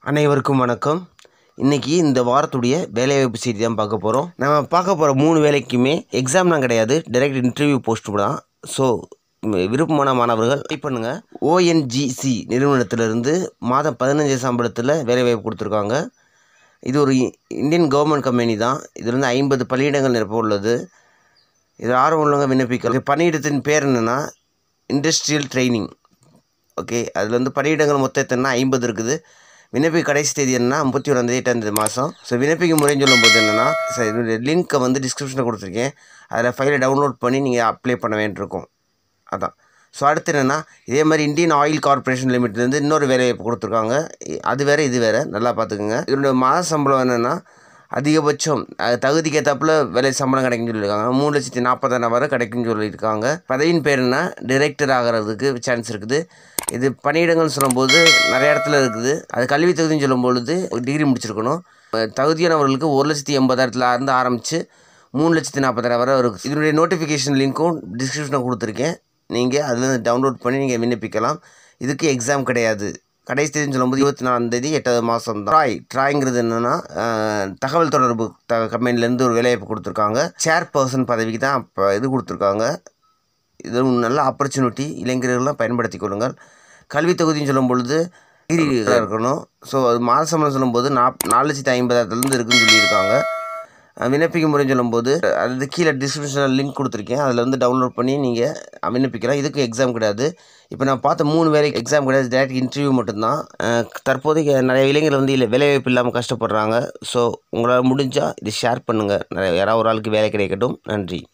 அனைவருக்கும் வணக்கம் இன்றைக்கி இந்த வாரத்துடைய வேலைவாய்ப்பு செய்தி தான் பார்க்க போகிறோம் நம்ம பார்க்க போகிற மூணு வேலைக்குமே எக்ஸாம்லாம் கிடையாது டைரக்ட் இன்டர்வியூ போஸ்ட் தான் ஸோ விருப்பமான மாணவர்கள் டைப் பண்ணுங்கள் ஓஎன்ஜிசி நிறுவனத்திலிருந்து மாதம் பதினஞ்சு சம்பளத்தில் வேலைவாய்ப்பு கொடுத்துருக்காங்க இது ஒரு இ- இந்தியன் கவர்மெண்ட் கம்பெனி தான் இதில் வந்து ஐம்பது பணியிடங்கள் நிரப்ப உள்ளது இதில் ஆர்வம் உள்ளவங்க விண்ணப்பிக்கலாம் இது பணியிடத்தின் பேர் என்னென்னா இண்டஸ்ட்ரியல் ட்ரைனிங் ஓகே அதில் வந்து பணியிடங்கள் மொத்தம் எத்தனைனா ஐம்பது இருக்குது விண்ணப்பிக்க கடைசி தேதி என்னன்னா முப்பத்தி ஒன்றாந்தேதி எட்டாம் தேதி மாதம் ஸோ விண்ணப்பிக்க முறைன்னு சொல்லும்போது என்னென்னா சார் இதனுடைய லிங்க்கை வந்து டிஸ்கிரிப்ஷனில் கொடுத்துருக்கேன் அதில் ஃபைலை டவுன்லோட் பண்ணி நீங்கள் அப்ளை பண்ண வேண்டியிருக்கும் அதான் ஸோ அடுத்து என்னென்னா இதே மாதிரி இந்தியன் ஆயில் கார்ப்பரேஷன் லிமிட்லேருந்து இன்னொரு வேலைவாய்ப்பு கொடுத்துருக்காங்க இ- அது வேறு இது வேறு நல்லா பார்த்துக்குங்க இதனுடைய மாத சம்பளம் என்னென்னா அதிகபட்சம் அஹ், தகுதிக்கு ஏற்றாப்புல வேலை சம்பளம் கிடைக்குன்னு சொல்லியிருக்காங்க மூணு லட்சத்தி நாற்பதாயிரம் வரை கிடைக்குன்னு சொல்லியிருக்காங்க பதவியின் பேர் என்ன டிரெக்டர் ஆகிறதுக்கு சான்ஸ் இருக்குது இது பணியிடங்கள்னு சொல்லும்போது நிறைய இடத்துல இருக்குது அது கல்வி தகுதின்னு சொல்லும்பொழுது ஒரு டிகிரி முடிச்சிருக்கணும் அஹ், தகுதியானவர்களுக்கு ஒரு லட்சத்தி எண்பதாயிரத்துல இருந்து ஆரம்பித்து மூணு லட்சத்தி நாற்பதாயிரம் வரை இருக்குது இதனுடைய நோட்டிஃபிகேஷன் லிங்க்கும் டிஸ்கிரிப்ஷனில் கொடுத்துருக்கேன் நீங்கள் அதில் டவுன்லோட் பண்ணி நீங்கள் விண்ணப்பிக்கலாம் இதுக்கு எக்ஸாம் கிடையாது கடைசி தேதின்னு சொல்லும்போது இருபத்தி நாலாம் தேதி எட்டாவது மாதம் தான் ட்ராய் ட்ராய்ங்கிறது என்னென்னா தகவல் தொடர்பு த கம்பெனிலேருந்து ஒரு வேலைவாய்ப்பு கொடுத்துருக்காங்க சேர் பர்சன் பதவிக்கு தான் இப்போ இது கொடுத்துருக்காங்க இது ஒரு நல்ல ஆப்பர்ச்சுனிட்டி இளைஞர்கள்லாம் பயன்படுத்தி கொள்ளுங்கள் கல்வி தொகுதின்னு சொல்லும் பொழுது டிகிரி இருக்கணும் ஸோ அது மாத சம்பளம் சொல்லும்போது நாப் நாலு லட்சத்தி ஐம்பதாயிரத்துலேருந்து இருக்குன்னு சொல்லியிருக்காங்க அஹ் விண்ணப்பிக்க முறைன்னு சொல்லும்போது அது கீழே டிஸ்கிரிப்ஷனில் லிங்க் கொடுத்துருக்கேன் அதில் வந்து டவுன்லோட் பண்ணி நீங்கள் விண்ணப்பிக்கலாம் இதுக்கு எக்ஸாம் கிடையாது இப்போ நான் பார்த்த மூணு வேலைக்கு எக்ஸாம் கிடையாது டேரக்ட் இன்டர்வியூ மட்டும்தான் அஹ் தற்போதைக்கு நிறைய இளைஞர்கள் வந்து இல்லை வேலைவாய்ப்பு இல்லாமல் கஷ்டப்படுறாங்க ஸோ உங்களால் முடிஞ்சால் இது ஷேர் பண்ணுங்கள் நிறைய யாராவது ஒரு ஆளுக்கு வேலை கிடைக்கட்டும் நன்றி